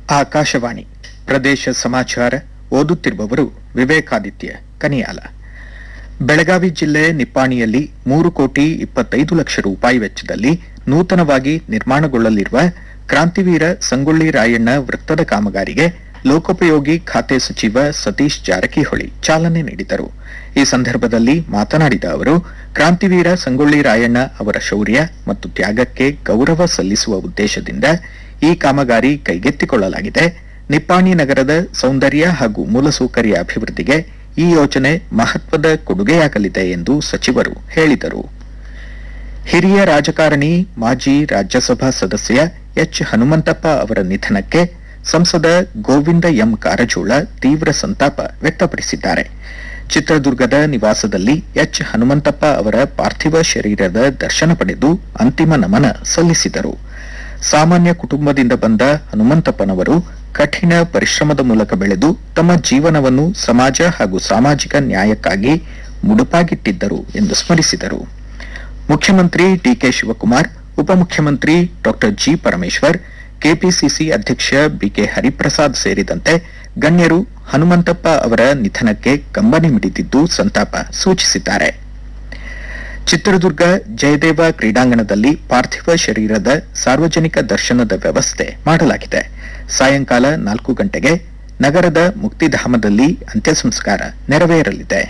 ಆಕಾಶವಾಣಿ ಪ್ರದೇಶ ಸಮಾಚಾರ ಓದುತ್ತಿರುವವರು ವಿವೇಕಾದಿತ್ಯ ಕನಿಯಾಲ ಬೆಳಗಾವಿ ಜಿಲ್ಲೆ ನಿಪ್ಪಾಣಿಯಲ್ಲಿ ಮೂರು ಕೋಟಿ ಇಪ್ಪತ್ತೈದು ಲಕ್ಷ ರೂಪಾಯಿ ವೆಚ್ಚದಲ್ಲಿ ನೂತನವಾಗಿ ನಿರ್ಮಾಣಗೊಳ್ಳಲಿರುವ ಕ್ರಾಂತಿವೀರ ಸಂಗೊಳ್ಳಿ ರಾಯಣ್ಣ ವೃತ್ತದ ಕಾಮಗಾರಿಗೆ ಲೋಕೋಪಯೋಗಿ ಖಾತೆ ಸಚಿವ ಸತೀಶ್ ಜಾರಕಿಹೊಳಿ ಚಾಲನೆ ನೀಡಿದರು ಈ ಸಂದರ್ಭದಲ್ಲಿ ಮಾತನಾಡಿದ ಅವರು ಕ್ರಾಂತಿವೀರ ಸಂಗೊಳ್ಳಿ ರಾಯಣ್ಣ ಅವರ ಶೌರ್ಯ ಮತ್ತು ತ್ಯಾಗಕ್ಕೆ ಗೌರವ ಸಲ್ಲಿಸುವ ಉದ್ದೇಶದಿಂದ ಈ ಕಾಮಗಾರಿ ಕೈಗೆತ್ತಿಕೊಳ್ಳಲಾಗಿದೆ ನಿಪ್ಪಾಣಿ ನಗರದ ಸೌಂದರ್ಯ ಹಾಗೂ ಮೂಲಸೌಕರ್ಯ ಅಭಿವೃದ್ಧಿಗೆ ಈ ಯೋಜನೆ ಮಹತ್ವದ ಕೊಡುಗೆಯಾಗಲಿದೆ ಎಂದು ಸಚಿವರು ಹೇಳಿದರು ಹಿರಿಯ ರಾಜಕಾರಣಿ ಮಾಜಿ ರಾಜ್ಯಸಭಾ ಸದಸ್ಯ ಎಚ್ ಹನುಮಂತಪ್ಪ ಅವರ ನಿಧನಕ್ಕೆ ಸಂಸದ ಗೋವಿಂದ ಎಂ ಕಾರಜೋಳ ತೀವ್ರ ಸಂತಾಪ ವ್ಯಕ್ತಪಡಿಸಿದ್ದಾರೆ ಚಿತ್ರದುರ್ಗದ ನಿವಾಸದಲ್ಲಿ ಎಚ್ ಹನುಮಂತಪ್ಪ ಅವರ ಪಾರ್ಥಿವ ಶರೀರದ ದರ್ಶನ ಪಡೆದು ಅಂತಿಮ ನಮನ ಸಲ್ಲಿಸಿದರು ಸಾಮಾನ್ಯ ಕುಟುಂಬದಿಂದ ಬಂದ ಹನುಮಂತಪ್ಪನವರು ಕಠಿಣ ಪರಿಶ್ರಮದ ಮೂಲಕ ಬೆಳೆದು ತಮ್ಮ ಜೀವನವನ್ನು ಸಮಾಜ ಹಾಗೂ ಸಾಮಾಜಿಕ ನ್ಯಾಯಕ್ಕಾಗಿ ಮುಡುಪಾಗಿಟ್ಟಿದ್ದರು ಎಂದು ಸ್ಮರಿಸಿದರು ಮುಖ್ಯಮಂತ್ರಿ ಡಿಕೆ ಶಿವಕುಮಾರ್ ಉಪಮುಖ್ಯಮಂತ್ರಿ ಡಾ ಜಿ ಪರಮೇಶ್ವರ್ ಕೆಪಿಸಿಸಿ ಅಧ್ಯಕ್ಷ ಬಿಕೆ ಹರಿಪ್ರಸಾದ್ ಸೇರಿದಂತೆ ಗಣ್ಯರು ಹನುಮಂತಪ್ಪ ಅವರ ನಿಧನಕ್ಕೆ ಕಂಬನಿ ಮಿಡಿದಿದ್ದು ಸಂತಾಪ ಸೂಚಿಸಿದ್ದಾರೆ ಚಿತ್ರದುರ್ಗ ಜಯದೇವ ಕ್ರೀಡಾಂಗಣದಲ್ಲಿ ಪಾರ್ಥಿವ ಶರೀರದ ಸಾರ್ವಜನಿಕ ದರ್ಶನದ ವ್ಯವಸ್ಥೆ ಮಾಡಲಾಗಿದೆ ಸಾಯಂಕಾಲ ನಾಲ್ಕು ಗಂಟೆಗೆ ನಗರದ ಮುಕ್ತಿಧಾಮದಲ್ಲಿ ಅಂತ್ಯ ಸಂಸ್ಕಾರ ನೆರವೇರಲಿದೆ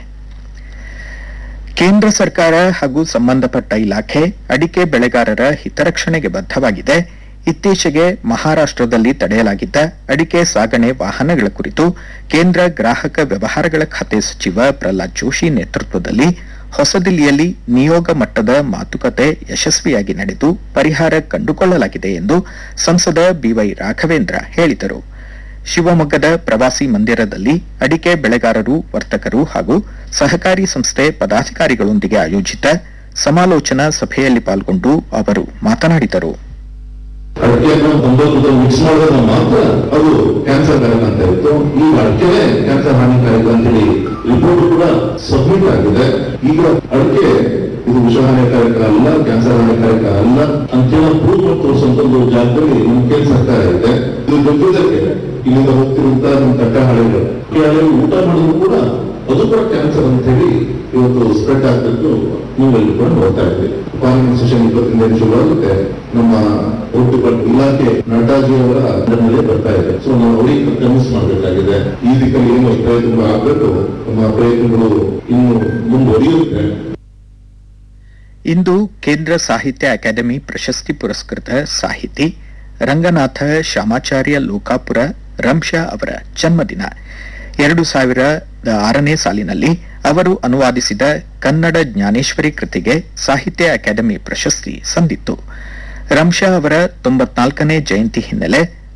ಕೇಂದ್ರ ಸರ್ಕಾರ ಹಾಗೂ ಸಂಬಂಧಪಟ್ಟ ಇಲಾಖೆ ಅಡಿಕೆ ಬೆಳೆಗಾರರ ಹಿತರಕ್ಷಣೆಗೆ ಬದ್ಧವಾಗಿದೆ ಇತ್ತೀಚೆಗೆ ಮಹಾರಾಷ್ಟದಲ್ಲಿ ತಡೆಯಲಾಗಿದ್ದ ಅಡಿಕೆ ಸಾಗಣೆ ವಾಹನಗಳ ಕುರಿತು ಕೇಂದ್ರ ಗ್ರಾಹಕ ವ್ಯವಹಾರಗಳ ಖಾತೆ ಸಚಿವ ಪ್ರಹ್ಲಾದ್ ಜೋಶಿ ನೇತೃತ್ವದಲ್ಲಿ ಹೊಸದಿಲ್ಲಿಯಲ್ಲಿ ನಿಯೋಗ ಮಟ್ಟದ ಮಾತುಕತೆ ಯಶಸ್ವಿಯಾಗಿ ನಡೆದು ಪರಿಹಾರ ಕಂಡುಕೊಳ್ಳಲಾಗಿದೆ ಎಂದು ಸಂಸದ ಬಿವೈ ರಾಘವೇಂದ್ರ ಹೇಳಿದರು ಶಿವಮೊಗ್ಗದ ಪ್ರವಾಸಿ ಮಂದಿರದಲ್ಲಿ ಅಡಿಕೆ ಬೆಳೆಗಾರರು ವರ್ತಕರು ಹಾಗೂ ಸಹಕಾರಿ ಸಂಸ್ಥೆ ಪದಾಧಿಕಾರಿಗಳೊಂದಿಗೆ ಆಯೋಜಿತ ಸಮಾಲೋಚನಾ ಸಭೆಯಲ್ಲಿ ಪಾಲ್ಗೊಂಡು ಅವರು ಮಾತನಾಡಿದರು ಅಡಿಕೆಯನ್ನು ಒಂದೊಂದು ಮಿಕ್ಸ್ ಮಾಡಿದ್ರೆ ಮಾತ್ರ ಅದು ಕ್ಯಾನ್ಸರ್ ಕಾರಕ ಅಂತ ಇತ್ತು ಈಗ ಅಡಿಕೆನೇ ಕ್ಯಾನ್ಸರ್ ಹಾನಿಕಾರಕ ಅಂತೇಳಿ ರಿಪೋರ್ಟ್ ಕೂಡ ಸಬ್ಮಿಟ್ ಆಗಿದೆ ಈಗ ಅಡಿಕೆ ಇದು ವಿಷ ಹಾನಿಕಾರಕ ಅಲ್ಲ ಕ್ಯಾನ್ಸರ್ ಹಾನಿಕಾರಕ ಅಲ್ಲ ಅಂತೇಳಿ ಪ್ರೂವ್ ಮಾಡಿ ತೋರಿಸುವಂತ ಒಂದು ಜಾಗದಲ್ಲಿ ನಮ್ಮ ಕೇಂದ್ರ ಸರ್ಕಾರ ಇದೆ ಇದು ಗೊತ್ತಿದ್ದಕ್ಕೆ ಇಲ್ಲಿಂದ ಹೋಗ್ತಿರುವಂತ ನಮ್ಮ ತಟ್ಟ ಹಳೆಗಳು ಈ ಹಳೆಗಳು ಊಟ ಮಾಡಿದ್ರು ಕೂಡ ಅದು ಕೂಡ ಕ್ಯಾನ್ಸರ್ ಅಂತ ಹೇಳಿ ಇವತ್ತು ಸ್ಪ್ರೆಡ್ ಆಗ್ತಿದ್ದು ನೀವೆಲ್ಲಿ ಕೂಡ ನೋಡ್ತಾ ಇದ್ದೀವಿ ಫಾರಿನ್ ಸೆಷನ್ ಇಪ್ಪತ್ತಿಂದ ಶುರುವಾಗುತ್ತೆ ನಮ್ಮ ಒಟ್ಟು ಇಲಾಖೆ ನಟಾಜಿ ಅವರ ಅಂಡರ್ನಲ್ಲೇ ಬರ್ತಾ ಇದೆ ಸೊ ನಾವು ಅವರಿಗೆ ಕನ್ವಿನ್ಸ್ ಮಾಡಬೇಕಾಗಿದೆ ಈ ದಿಕ್ಕಲ್ಲಿ ಏನು ಪ್ರಯತ್ನ ಆಗಬೇಕು ನಮ್ಮ ಪ್ರಯತ್ನಗಳು ಇನ್ನು ಮುಂದುವರಿಯುತ್ತೆ ಇಂದು ಕೇಂದ್ರ ಸಾಹಿತ್ಯ ಅಕಾಡೆಮಿ ಪ್ರಶಸ್ತಿ ಪುರಸ್ಕೃತ ಸಾಹಿತಿ ರಂಗನಾಥ ಶ್ಯಾಮಾಚಾರ್ಯ ಲೋಕಾಪುರ ರಂಶಾ ಅವರ ಜನ್ಮದಿನ ಎರಡು ಸಾವಿರದ ಆರನೇ ಸಾಲಿನಲ್ಲಿ ಅವರು ಅನುವಾದಿಸಿದ ಕನ್ನಡ ಜ್ಞಾನೇಶ್ವರಿ ಕೃತಿಗೆ ಸಾಹಿತ್ಯ ಅಕಾಡೆಮಿ ಪ್ರಶಸ್ತಿ ಸಂದಿತ್ತು ರಂಶಾ ಅವರ ತೊಂಬತ್ನಾಲ್ಕನೇ ಜಯಂತಿ ಹಿನ್ನೆಲೆ